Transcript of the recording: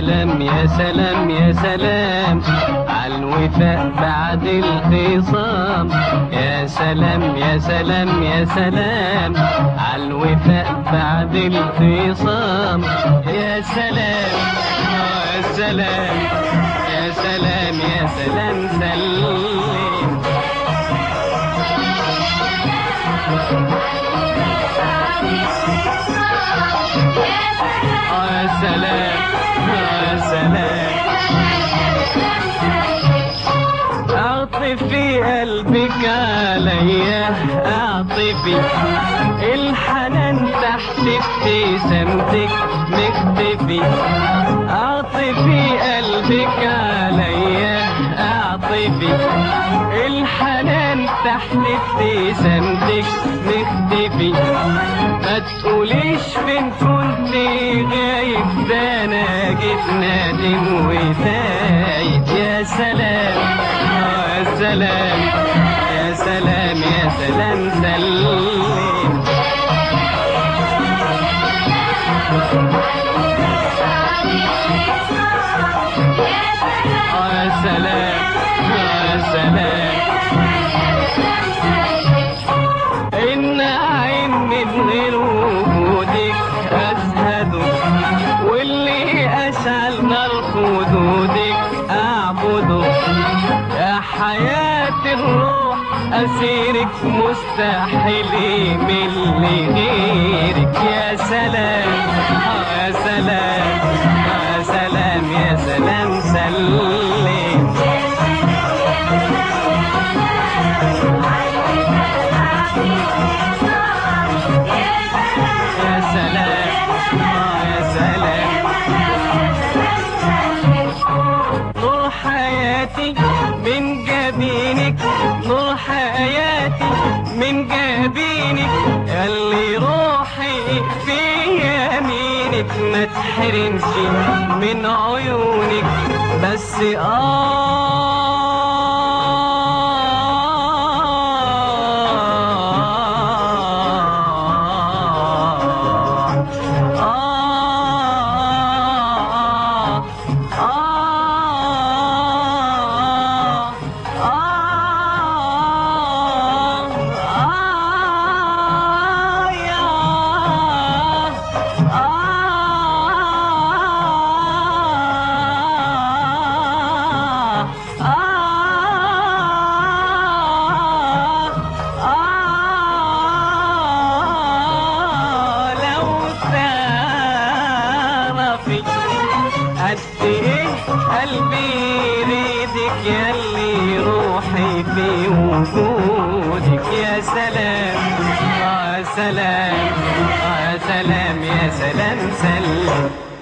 سلام يا سلام يا سلام عالوفاء بعد الخصام يا سلام يا سلام يا سلام عالوفاء بعد الخصام يا سلام يا سلام يا سلام يا سلام سلم يا سلام يا سلام اعطفي قلبك عليا اعطفي الحنان تحت ابتسامتك مختفي اعطفي قلبك عليا اعطفي الحنان تحت ابتسامتك مختفي ما تقوليش فين كنت غايب ده انا جيت نادم وتايب يا سلام آه يا سلام يا سلام يا سلام سلم آه يا سلام آه يا سلام إن عين من غير وجودك أزهد واللي أشعل نار خدودك أعبده يا حياة الروح أسيرك مستحيل من غيرك يا سلام آه يا سلام آه يا سلام يا سلام سلم يا سلام آه يا سلام نور حياتي من جبينك نور حياتي من جبينك اللي روحي في يمينك ما تحرمش من عيونك بس آه لو تعرفي قد ايه قلبي يريدك ياللي روحي في وجودك يا سلام آه يا سلام آه يا سلام يا سلام سلم